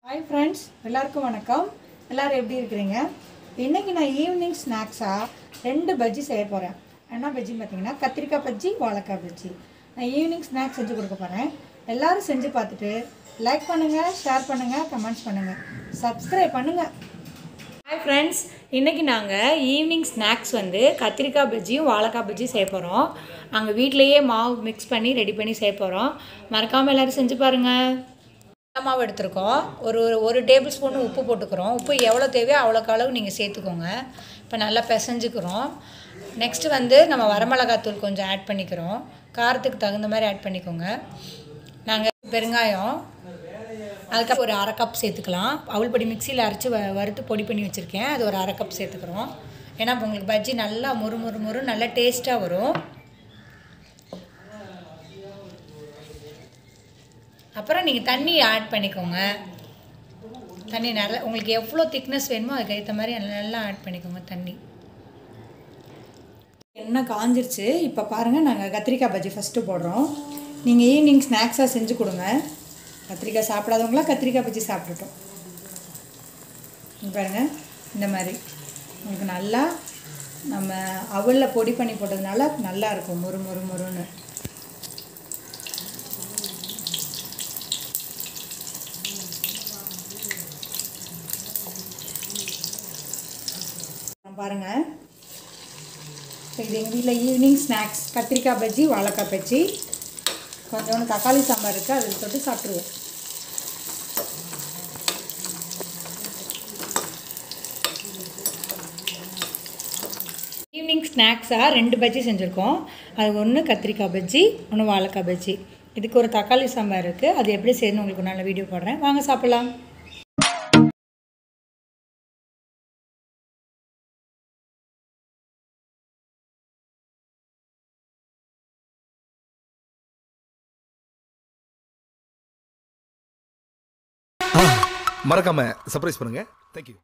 hi friends எல்லாருக்கும் வணக்கம் எல்லாரும் எப்படி இருக்கிறீங்க இன்றைக்கி நான் ஈவினிங் ஸ்நாக்ஸாக ரெண்டு பஜ்ஜி செய்ய போகிறேன் என்ன பஜ்ஜின்னு பார்த்தீங்கன்னா கத்திரிக்காய் பஜ்ஜி வாழைக்காய் பஜ்ஜி நான் ஈவினிங் ஸ்நாக்ஸ் செஞ்சு கொடுக்க போகிறேன் எல்லாரும் செஞ்சு பார்த்துட்டு லைக் பண்ணுங்கள் ஷேர் பண்ணுங்கள் கமெண்ட்ஸ் பண்ணுங்கள் சப்ஸ்கிரைப் பண்ணுங்கள் ஹாய் ஃப்ரெண்ட்ஸ் இன்றைக்கி நாங்கள் ஈவினிங் ஸ்நாக்ஸ் வந்து கத்திரிக்காய் பஜ்ஜியும் வாழைக்காய் பஜ்ஜியும் செய்ய போகிறோம் நாங்கள் வீட்டிலையே மாவு மிக்ஸ் பண்ணி ரெடி பண்ணி செய்ய போகிறோம் மறக்காமல் எல்லோரும் செஞ்சு பாருங்கள் கடலை மாவு எடுத்திருக்கோம் ஒரு ஒரு ஒரு டேபிள் ஸ்பூன் உப்பு போட்டுக்கிறோம் உப்பு எவ்வளோ தேவையோ அவ்வளோக்கு அளவு நீங்கள் சேர்த்துக்கோங்க இப்போ நல்லா பிசைஞ்சுக்கிறோம் நெக்ஸ்ட்டு வந்து நம்ம வரமிளகாத்தூள் கொஞ்சம் ஆட் பண்ணிக்கிறோம் காரத்துக்கு தகுந்த மாதிரி ஆட் பண்ணிக்கோங்க நாங்கள் பெருங்காயம் அதுக்கப்புறம் ஒரு அரை கப் சேர்த்துக்கலாம் அவள் பொடி மிக்சியில் அரைச்சி வ வறுத்து பொடி பண்ணி வச்சுருக்கேன் அது ஒரு அரை கப் சேர்த்துக்கிறோம் ஏன்னா இப்போ உங்களுக்கு பஜ்ஜி நல்லா முறு முறு முறு நல்லா டேஸ்ட்டாக வரும் அப்புறம் நீங்கள் தண்ணி ஆட் பண்ணிக்கோங்க தண்ணி நல்லா உங்களுக்கு எவ்வளோ திக்னஸ் வேணுமோ அதுக்கு ஏற்ற மாதிரி நல்லா ஆட் பண்ணிக்கோங்க தண்ணி எண்ணெய் காஞ்சிருச்சு இப்போ பாருங்கள் நாங்கள் கத்திரிக்காய் பஜ்ஜி ஃபஸ்ட்டு போடுறோம் நீங்கள் ஈவினிங் ஸ்நாக்ஸாக செஞ்சு கொடுங்க கத்திரிக்காய் சாப்பிடாதவங்களாம் கத்திரிக்காய் பஜ்ஜி சாப்பிட்டுட்டோம் இங்க பாருங்கள் இந்த மாதிரி உங்களுக்கு நல்லா நம்ம அவலில் பொடி பண்ணி போட்டதுனால நல்லா இருக்கும் முறு முறு முறுன்னு பாருங்கள் இப்போ இது எங்கள் வீட்டில் ஈவினிங் ஸ்நாக்ஸ் கத்திரிக்காய் பஜ்ஜி வாழைக்காய் பஜ்ஜி கொஞ்சோண்டு தக்காளி சாம்பார் இருக்குது அதில் தொட்டு சாப்பிட்ருவோம் ஈவினிங் ஸ்நாக்ஸாக ரெண்டு பஜ்ஜி செஞ்சுருக்கோம் அது ஒன்று கத்திரிக்காய் பஜ்ஜி ஒன்று வாழைக்காய் பஜ்ஜி இதுக்கு ஒரு தக்காளி சாம்பார் இருக்குது அது எப்படி செய்யணும் உங்களுக்கு ஒரு நல்ல வீடியோ போடுறேன் வாங்க சாப்பிட்லாம் மறக்காம சர்ப்ரைஸ் பண்ணுங்க தேங்க்யூ